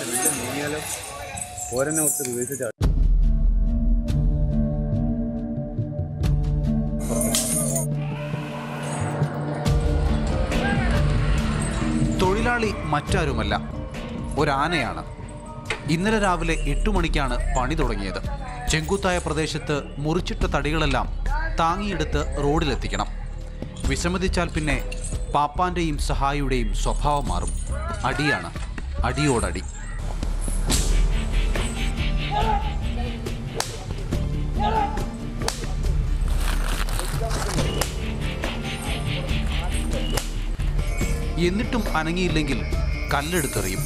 വലിയ നീങ്ങിയാലോ ഓരെന്നെ ഒത്ത് റിവേഴ്സ് ചാടും തൊഴിലാളി മറ്റാരുമല്ല ഒരാനയാണ് ഇന്നലെ രാവിലെ എട്ടു മണിക്കാണ് പണി തുടങ്ങിയത് ചെങ്കുത്തായ പ്രദേശത്ത് മുറിച്ചിട്ട തടികളെല്ലാം താങ്ങിയെടുത്ത് റോഡിലെത്തിക്കണം വിസമ്മതിച്ചാൽ പിന്നെ പാപ്പാന്റെയും സഹായിയുടെയും സ്വഭാവം മാറും അടിയാണ് അടിയോടടി എന്നിട്ടും അനങ്ങിയില്ലെങ്കിൽ കല്ലെടുത്തെറിയും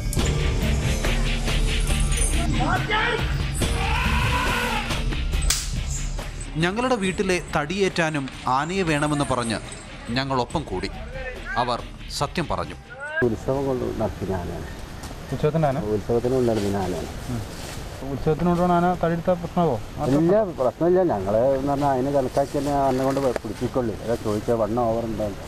ഞങ്ങളുടെ വീട്ടിലെ തടിയേറ്റാനും ആനയെ വേണമെന്ന് പറഞ്ഞ് ഞങ്ങളൊപ്പം കൂടി അവർ സത്യം പറഞ്ഞു ഉത്സവം കൊണ്ട് നടത്തുന്ന ആനയാണ് ഉത്സവത്തിൻ്റെ ആന ഉത്സവത്തിന് കൊണ്ടുനടത്തുന്ന ആനയാണ് ഉത്സവത്തിനോട് ആന തടിയെടുത്ത പ്രശ്നമാവോ ഇല്ല പ്രശ്നമില്ല ഞങ്ങൾ എന്ന് പറഞ്ഞാൽ അതിന് കണക്കാക്കി തന്നെ അന്നെ കൊണ്ട് പിടിപ്പിക്കുള്ളൂ അല്ല ചോദിച്ചാൽ വണ്ണം ഓവർ ഉണ്ടാവില്ല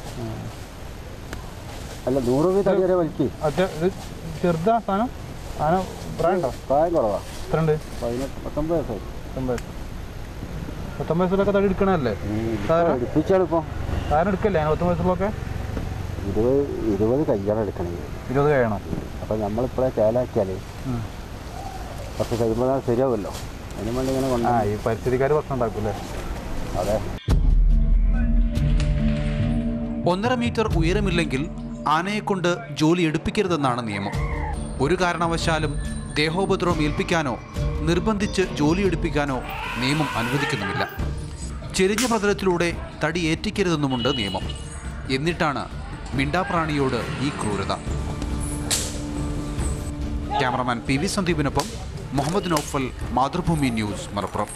അല്ല നൂറ് രൂപ തടി വരെ വലിക്ക് അത് ഇത് ചെറുതാ സാധനം ആന പ്രായമുണ്ടോ പ്രായം കുറവാണ് എത്ര ഉണ്ട് പതിനെട്ട് പത്തൊമ്പത് വയസ്സായി പത്തൊമ്പത് പത്തൊമ്പത് വയസ്സിലൊക്കെ തടി എടുക്കണല്ലേ സാധാരണ എടുപ്പിച്ചാളിപ്പോൾ സാധനം എടുക്കല്ലേ ആന പത്തൊമ്പത് വയസ്സിലൊക്കെ ഇരുപത് ഇരുപത് കയ്യാണ് എടുക്കണമെങ്കിൽ ഇരുപത് കഴിയണം അപ്പോൾ നമ്മളിപ്പോഴേ ചേലാക്കിയാൽ ഉം. കുറച്ച് കഴിയുമ്പോൾ അത് ശരിയാവുമല്ലോ അതിന് വേണ്ടി ഇങ്ങനെ ആ കൊണ്ടു ഈ പരിസ്ഥിതിക്കാർ പ്രശ്നം ഉണ്ടാക്കും അല്ലേ അതെ ഒന്നര മീറ്റർ ഉയരമില്ലെങ്കിൽ ആനയെക്കൊണ്ട് ജോലി എടുപ്പിക്കരുതെന്നാണ് നിയമം ഒരു കാരണവശാലും ദേഹോപദ്രവം ഏൽപ്പിക്കാനോ നിർബന്ധിച്ച് ജോലി എടുപ്പിക്കാനോ നിയമം അനുവദിക്കുന്നുമില്ല ചെരിഞ്ഞ പ്രതലത്തിലൂടെ തടി ഏറ്റിക്കരുതെന്നുമുണ്ട് നിയമം എന്നിട്ടാണ് മിണ്ടാപ്രാണിയോട് ഈ ക്രൂരത ക്യാമറമാൻ പി വി സന്ദീപിനൊപ്പം മുഹമ്മദ് നൌഫൽ മാതൃഭൂമി ന്യൂസ് മലപ്പുറം